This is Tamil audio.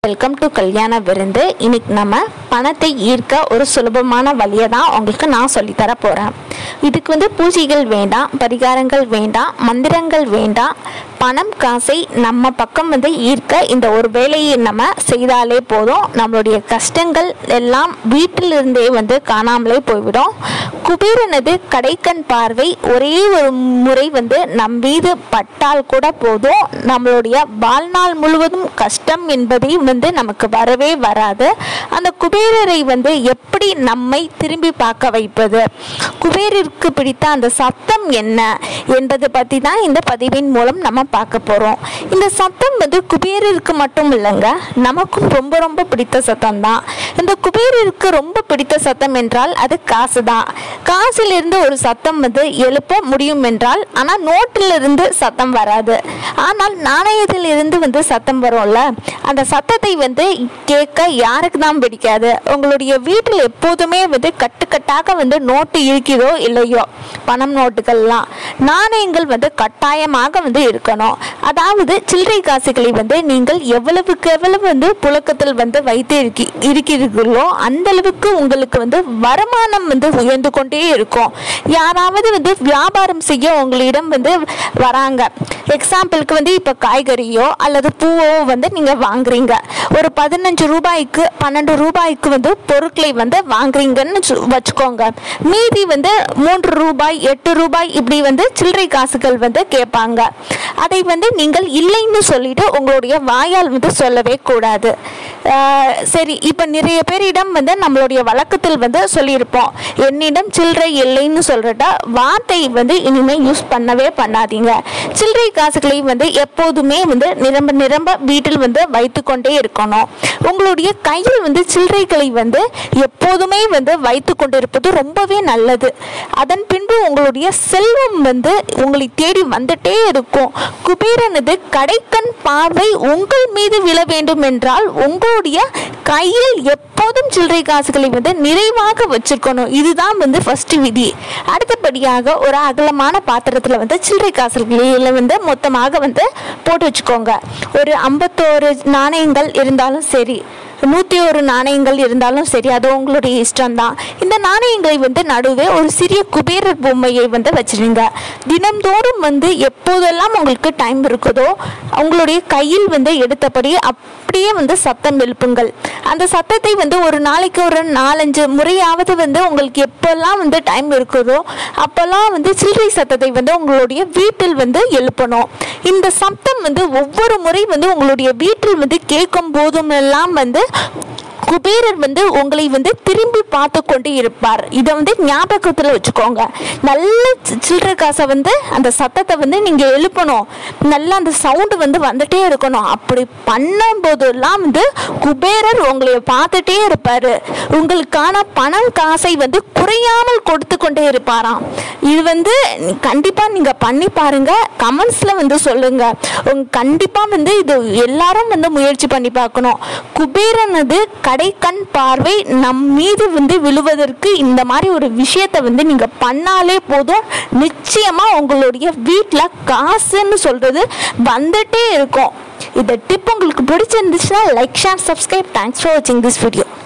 வெல்கம் டு கல்யாண விருந்து இன்னைக்கு நம்ம பணத்தை ஈர்க்க ஒரு சுலபமான வழியை தான் உங்களுக்கு நான் சொல்லித்தர போகிறேன் இதுக்கு வந்து பூஜைகள் வேண்டாம் பரிகாரங்கள் வேண்டாம் மந்திரங்கள் வேண்டாம் பணம் காசை நம்ம பக்கம் வந்து ஈர்க்க இந்த ஒரு வேலையை நம்ம செய்தாலே போதும் நம்மளுடைய கஷ்டங்கள் எல்லாம் வீட்டிலிருந்தே வந்து காணாமலே போய்விடும் குபேரனது கடைக்கண் பார்வை ஒரே ஒரு முறை வந்து நம் மீது பட்டால் கூட போதும் நம்மளுடைய வாழ்நாள் முழுவதும் கஷ்டம் என்பதை வந்து நமக்கு வரவே வராது அந்த குபேரரை வந்து எப்படி நம்மை திரும்பி பார்க்க வைப்பது குபேரருக்கு பிடித்த அந்த சத்தம் என்ன என்பது பற்றி தான் இந்த பதிவின் மூலம் நம்ம பார்க்க போகிறோம் இந்த சத்தம் வந்து குபேரருக்கு மட்டும் இல்லைங்க நமக்கும் ரொம்ப ரொம்ப பிடித்த சத்தம் தான் இந்த குபேரருக்கு ரொம்ப பிடித்த சத்தம் என்றால் அது காசு தான் காசிலிருந்து ஒரு சத்தம் வந்து எழுப்ப முடியும் என்றால் ஆனால் நோட்டிலிருந்து சத்தம் வராது ஆனால் நாணயத்தில் இருந்து வந்து சத்தம் வரும்ல அந்த சத்தத்தை வந்து கேட்க யாருக்கு தான் பிடிக்காது உங்களுடைய வீட்டில் எப்போதுமே வந்து கட்டுக்கட்டாக வந்து நோட்டு இருக்கிறதோ இல்லையோ பணம் நோட்டுகள்லாம் நாணயங்கள் வந்து கட்டாயமாக வந்து இருக்கணும் அதாவது சில்லறை காசுகளை வந்து நீங்கள் எவ்வளவுக்கு எவ்வளவு வந்து புழக்கத்தில் வந்து வைத்து இருக்கி இருக்கிறீர்களோ அந்த அளவுக்கு உங்களுக்கு வந்து வருமானம் வந்து உயர்ந்து கொண்டே இருக்கும் யாராவது வந்து வியாபாரம் செய்ய உங்களிடம் வந்து வராங்க எக்ஸாம்பிளுக்கு வந்து இப்போ காய்கறியோ அல்லது பூவோ வந்து நீங்கள் வாங்குறீங்க ஒரு பதினஞ்சு ரூபாய்க்கு பன்னெண்டு ரூபாய்க்கு வந்து பொருட்களை வந்து வாங்குறீங்கன்னு சு- வச்சுக்கோங்க மீதி வந்து மூன்று ரூபாய் எட்டு ரூபாய் இப்படி வந்து சில்லறை காசுகள் வந்து கேட்பாங்க அதை வந்து நீங்கள் இல்லைன்னு சொல்லிட்டு உங்களுடைய வாயால் வந்து சொல்லவே கூடாது ஆஹ் சரி இப்போ நிறைய பேரிடம் வந்து நம்மளுடைய வழக்கத்தில் வந்து சொல்லியிருப்போம் என்னிடம் சில்லறை இல்லைன்னு சொல்றத வார்த்தை வந்து இனிமேல் யூஸ் பண்ணவே பண்ணாதீங்க சில்லறை காசுகளை வந்து எப்போதுமே வந்து நிரம்ப நிரம்ப வீட்டில் வந்து வைத்துக்கொண்டே இருக்கணும் உங்களுடைய கையில் வந்து சில்லறைகளை வந்து எப்போதுமே வந்து வைத்து கொண்டிருப்பது ரொம்பவே நல்லது அதன் பின்பு உங்களுடைய செல்வம் வந்து உங்களை தேடி வந்துட்டே இருக்கும் குபேரனது கடைக்கண் பார்வை உங்கள் மீது விழ வேண்டும் என்றால் உங்களுடைய கையில் எப்போதும் சில்லறை காசுகளை வந்து நிறைவாக வச்சிருக்கணும் இதுதான் வந்து ஃபர்ஸ்ட் விதி அடுத்தபடியாக ஒரு அகலமான பாத்திரத்தில் வந்து சில்லறை காசுகளை வந்து மொத்தமாக வந்து போட்டு வச்சுக்கோங்க ஒரு ஐம்பத்தோரு நாணயங்கள் இருந்தாலும் சரி நூற்றி ஒரு நாணயங்கள் இருந்தாலும் சரி அது உங்களுடைய இஷ்டம்தான் இந்த நாணயங்களை வந்து நடுவே ஒரு சிறிய குபேரர் பொம்மையை வந்து வச்சிருங்க தினம்தோறும் வந்து எப்போதெல்லாம் உங்களுக்கு டைம் இருக்குதோ உங்களுடைய கையில் வந்து எடுத்தபடி அப்படியே வந்து சத்தம் எழுப்புங்கள் அந்த சத்தத்தை வந்து ஒரு நாளைக்கு ஒரு நாலஞ்சு முறையாவது வந்து உங்களுக்கு எப்போல்லாம் வந்து டைம் இருக்குதோ அப்போல்லாம் வந்து சில்லறை சத்தத்தை வந்து உங்களுடைய வீட்டில் வந்து எழுப்பணும் இந்த சத்தம் வந்து ஒவ்வொரு முறை வந்து உங்களுடைய வீட்டில் வந்து கேட்கும் போதும் எல்லாம் வந்து குபேரர் வந்து உங்களை வந்து திரும்பி பார்த்து கொண்டு இருப்பார் இதை வந்து ஞாபகத்தில் வச்சுக்கோங்க நல்ல சி- சில்லறை காசை வந்து அந்த சத்தத்தை வந்து நீங்கள் எழுப்பணும் நல்ல அந்த சவுண்டு வந்து வந்துட்டே இருக்கணும் அப்படி பண்ணும்போதெல்லாம் வந்து குபேரர் உங்களை பார்த்துட்டே இருப்பார் உங்களுக்கான பணம் காசை வந்து குறையாமல் கொடுத்து கொண்டே இருப்பாராம் இது வந்து கண்டிப்பாக நீங்கள் பண்ணி பாருங்க கமெண்ட்ஸில் வந்து சொல்லுங்க உங்க கண்டிப்பாக வந்து இது எல்லாரும் வந்து முயற்சி பண்ணி பார்க்கணும் குபேரனது கடைக்கண் பார்வை நம் மீது வந்து விழுவதற்கு இந்த மாதிரி ஒரு விஷயத்தை வந்து நீங்கள் பண்ணாலே போதும் நிச்சயமாக உங்களுடைய வீட்டில் காசுன்னு சொல்கிறது வந்துட்டே இருக்கும் இந்த டிப் உங்களுக்கு பிடிச்சிருந்துச்சுன்னா like share subscribe thanks for வாட்சிங் திஸ் வீடியோ